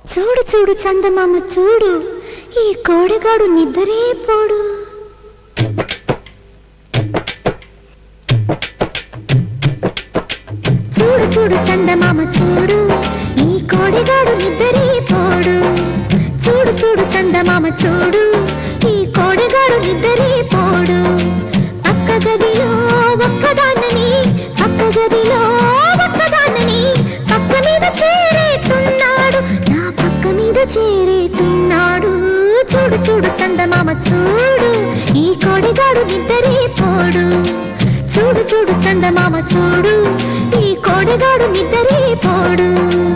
చూడు చూడు చందమామ చూడు ఈ కోడిగాడు నిద్రే పోడు చూడు చూడు చందమామ చూడు ఈ కోడిగాడు నిద్రే పోడు చూడు చూడు చందమామ చూడు ఈ కోడిగాడు నిద్రే పోడు పక్క గదిలో ఒక్కదాన్నని పక్క గదిలో ఒక్కదాన్నని పక్క మీద చేరేతున్నాడు నా పక్క మీద చేరేతున్నాడు చూడు చూడు చందమామ చూడు ఈ కోడిగాడు నిద్రే పోడు చూడు చూడు చందమామ చూడు ఈ కోడిగాడు నిద్రే పోడు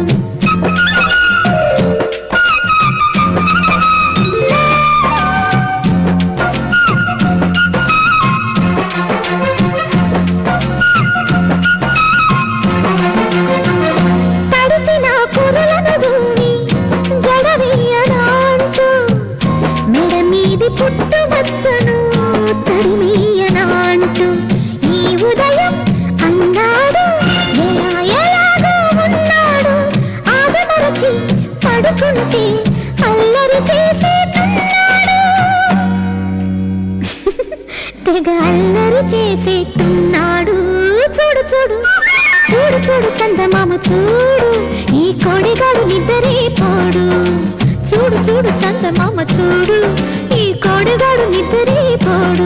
తడిసిన కురలను దూని జడవేయనాంటూ మెడ మీది పుట్టు మచ్చను తడిమీయనాంటూ ఈ ఉదయం అన్నాడు ఎలా ఎలాగో ఉన్నాడు ఆగమరచి పడుకుంటే అల్లరి చేసేస్తున్నాడు తెగ అల్లరి చేసేస్తున్నాడు చూడు చూడు చూడు చూడు చందమామ చూడు ఈ కోడిగాడు నిద్రే పోడు చూడు చూడు చందమామ చూడు ఈ కోడిగాడు నిద్రే పోడు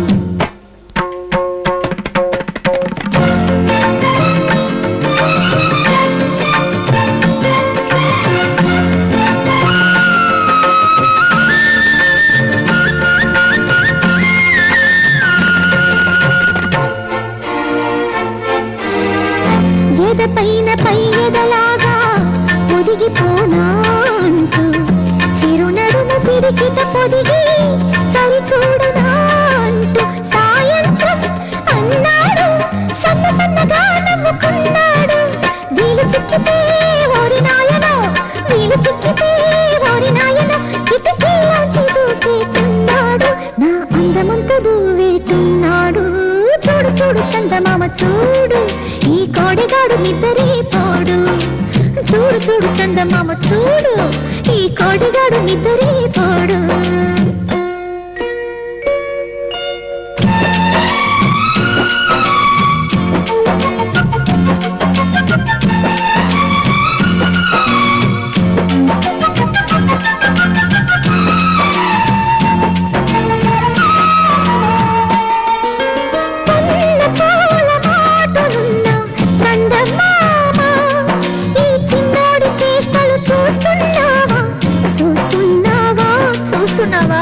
ఎద పైన పై ఎదలాగా పొదిగిపోనా అంటూ చిరునడుము పిడికిట పొదిగి సరి చూడనా అంటూ సాయంత్రం అన్నాడు సన్న సన్నగా నవ్వుకున్నాడు వీలు చిక్కితే ఓరి నాయనో వీలు చిక్కితే ఓరి నాయనో కిటికీలోంచి దూకేతున్నాడు నా అందమంతా దూవేతున్నాడు చూడు చూడు చందమామ చూడు ఈ కోడిగాడు నిద్రే పోడు చూడు చూడు చందమామ చూడు ఈ కోడిగాడు నిద్రే పోడు కన్న పూల మాటలున్న చందమామ, ఈ చిన్నోడి చేష్టలు చూస్తున్నావా చూస్తున్నావా చూస్తున్నావా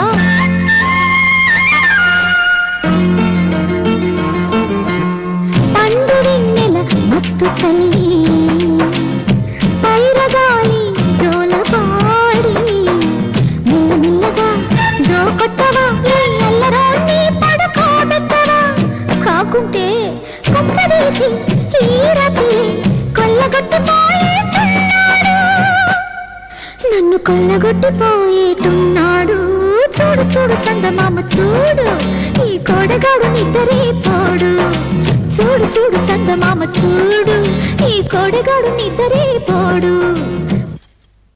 పండు వెన్నెల మత్తు తల్లి పైరగాలి జోలపాడి మెల్లమెల్లగా జోకొట్టవా నీ అల్లరాన్ని పడుకోబెట్టవా కాకుంటే కుక్కదీసి ఈరపి కొల్లగొట్టిపోయేటున్నాడు నన్ను కొల్లగొట్టిపోయేటున్నాడు చూడు చూడు చందమామ చూడు ఈ కోడగాడు నిద్రే పోడు చూడు చూడు చందమామ చూడు ఈ కోడగాడు నిద్రే పోడు